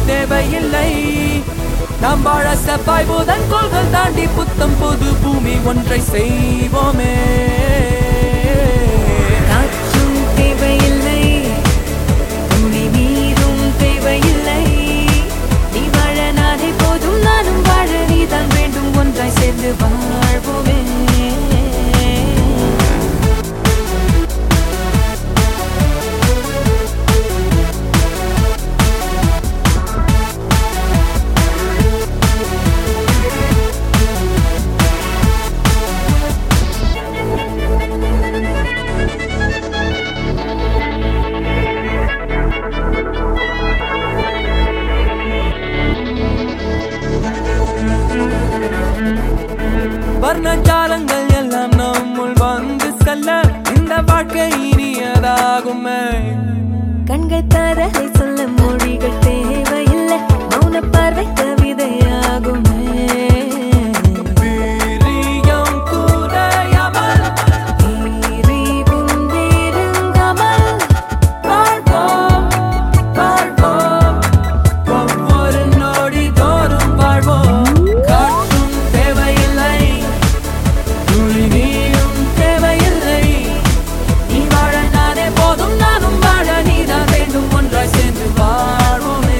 தேவையில்லை நாம் வாழ செவ்வாய் புதன் கோள்கள் தாண்டி புத்தம் புது பூமி ஒன்றை செய்வோமே காற்றும் தேவையில்லை துணி நீரும் தேவையில்லை நீ வாழ நானே போதும் நானும் வாழ நீதான் வேண்டும் ஒன்றாய் சேர்ந்து வாழ்வோமே வர்ணஜாலங்கள் எல்லாம் நம்முள் வந்து செல்ல இந்த வாழ்க்கை இனியதாகுமே கண்கள் தரலை சொல்ல மொழிகள் தேவையில்லை மௌன பார்வை கவிதையாகுமே வீரியம் குறையாமல் எரிவும் நெருங்காமல் வாழ்வோம் வாழ்வோம் ஒவ்வொரு நொடி தோறும் வாழ்வோம் காற்றும் தேவையில்லை துளி நீரும் தேவையில்லை நீ வாழ நானே போதும் நானும் வாழ நீதான் வேண்டும் ஒன்றாய் சேர்ந்து வாழ்வோமே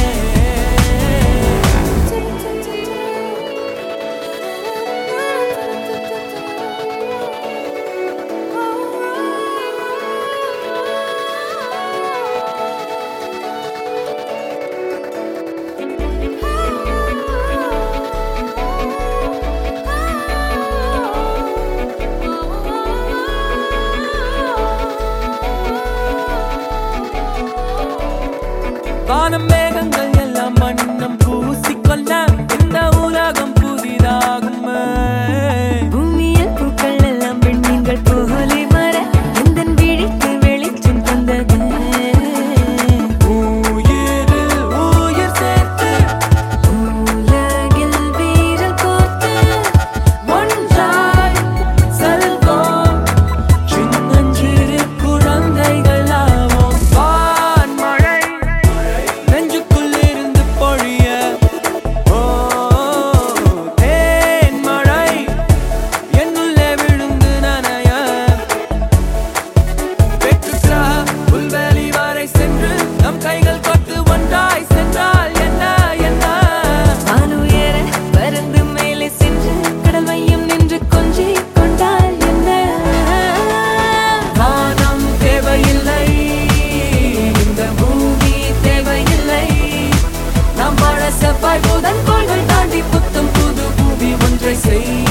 வானம் மேகங்கள் எல்லாம் மண்ணம் பூசிக்கொள்ள இந்த உலகம் புதிதாகுமே பூமியில் பூக்கள் எல்லாம் பெண்மீன்கள் போலே வர எந்தன் விழிக்கு வெளிச்சம் தந்தது உயிரில் உயிர் சேர்த்து உலகில் வீரல் கோர்த்து ஒன்றாய் செல்வோம் சின்னஞ்சிறு குழந்தைகளாவோம் வான்மழை நெஞ்சுக்குள் இருந்து பொழிய ஓ தேன்மழை என்னுள்ளே விழுந்து நனைய வெற்றுற்றா புல்வெளி வரை சென்று நம் கைகள் கொத்து ஒன்றாய் சென்றால் என்ன என்ன வானுயர பறந்து மேலே சென்று கடல் மையம் நின்று கொஞ்சி கொண்டால் என்ன வானம் தேவையில்லை இந்த பூமி தேவையில்லை நாம் வாழ செவ்வாய் புதன் கோள்கள் தாண்டி புத்தம் புது பூமி ஒன்றை செய்